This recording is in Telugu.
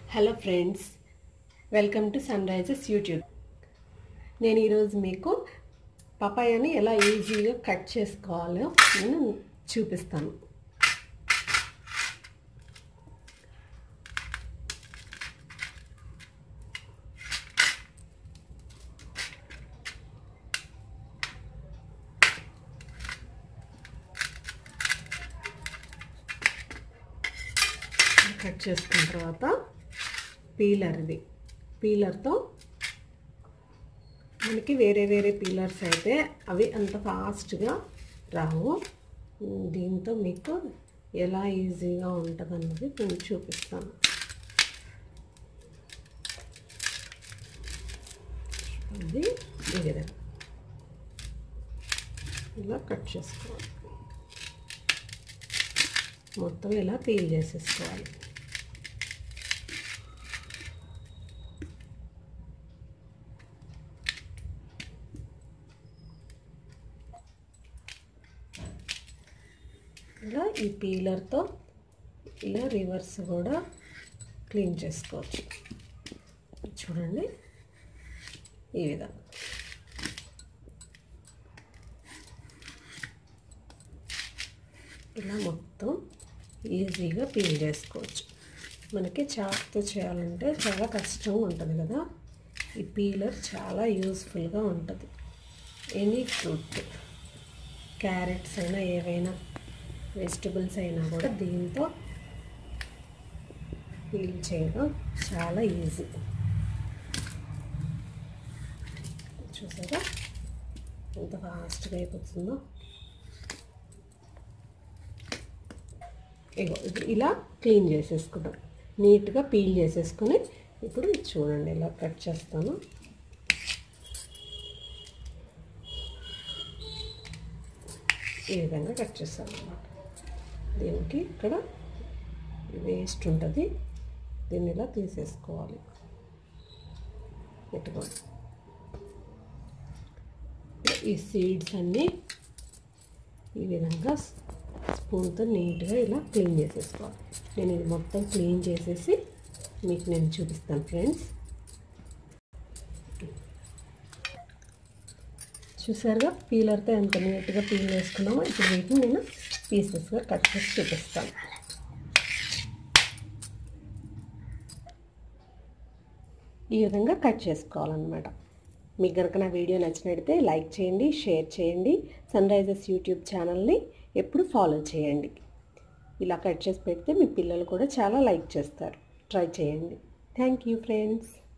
hello friends welcome to Sun Rises YouTube నేను ఈరోజు మీకు పపాయాని ఎలా ఈజీగా కట్ చేసుకోవాలో నేను చూపిస్తాను కట్ చేసుకున్న తర్వాత పీలర్ ఇది పీలర్తో మనకి వేరే వేరే పీలర్స్ అయితే అవి అంత ఫాస్ట్గా రావు దీంతో మీకు ఎలా ఈజీగా ఉంటుంది అన్నది నేను చూపిస్తాను ఇది ఈ విధంగా ఇలా కట్ చేసుకోవాలి మొత్తం ఇలా పీల్ చేసేసుకోవాలి ఇలా ఈ పీలర్తో ఇలా రివర్స్ కూడా క్లీన్ చేసుకోవచ్చు చూడండి ఈ విధంగా ఇలా మొత్తం ఈజీగా పీల్ చేసుకోవచ్చు మనకి చాక్తో చేయాలంటే చాలా కష్టంగా ఉంటుంది కదా ఈ పీలర్ చాలా యూస్ఫుల్గా ఉంటుంది ఎనీ ఫ్రూట్ క్యారెట్స్ అయినా ఏవైనా వెజిటబుల్స్ అయినా కూడా దీంతో పీల్ చేయడం చాలా ఈజీ చూసారా ఎంత ఫాస్ట్గా అయిపోతుందో ఇగో ఇప్పుడు ఇలా క్లీన్ చేసేసుకుంటాం నీట్గా పీల్ చేసేసుకొని ఇప్పుడు చూడండి ఇలా కట్ చేస్తాను ఈ విధంగా కట్ చేస్తాను అనమాట దీనికి ఇక్కడ వేస్ట్ ఉంటుంది దీన్ని ఇలా తీసేసుకోవాలి పెట్టుకోండి ఈ సీడ్స్ అన్నీ ఈ విధంగా స్పూన్తో నీట్గా ఇలా క్లీన్ చేసేసుకోవాలి నేను ఇది మొత్తం క్లీన్ చేసేసి మీకు నేను చూపిస్తాను ఫ్రెండ్స్ చూసారుగా పీలర్తో ఎంత నీట్గా పీల్ చేసుకున్నామో ఇప్పుడు వీటిని నేను పీసెస్గా కట్ చేసి చూపిస్తాను ఈ విధంగా కట్ చేసుకోవాలన్నమాట మీకు కనుక నా వీడియో నచ్చినట్టయితే లైక్ చేయండి షేర్ చేయండి సన్ రైజర్స్ యూట్యూబ్ ఛానల్ని ఎప్పుడు ఫాలో చేయండి ఇలా కట్ చేసి పెడితే మీ పిల్లలు కూడా చాలా లైక్ చేస్తారు ట్రై చేయండి థ్యాంక్ యూ ఫ్రెండ్స్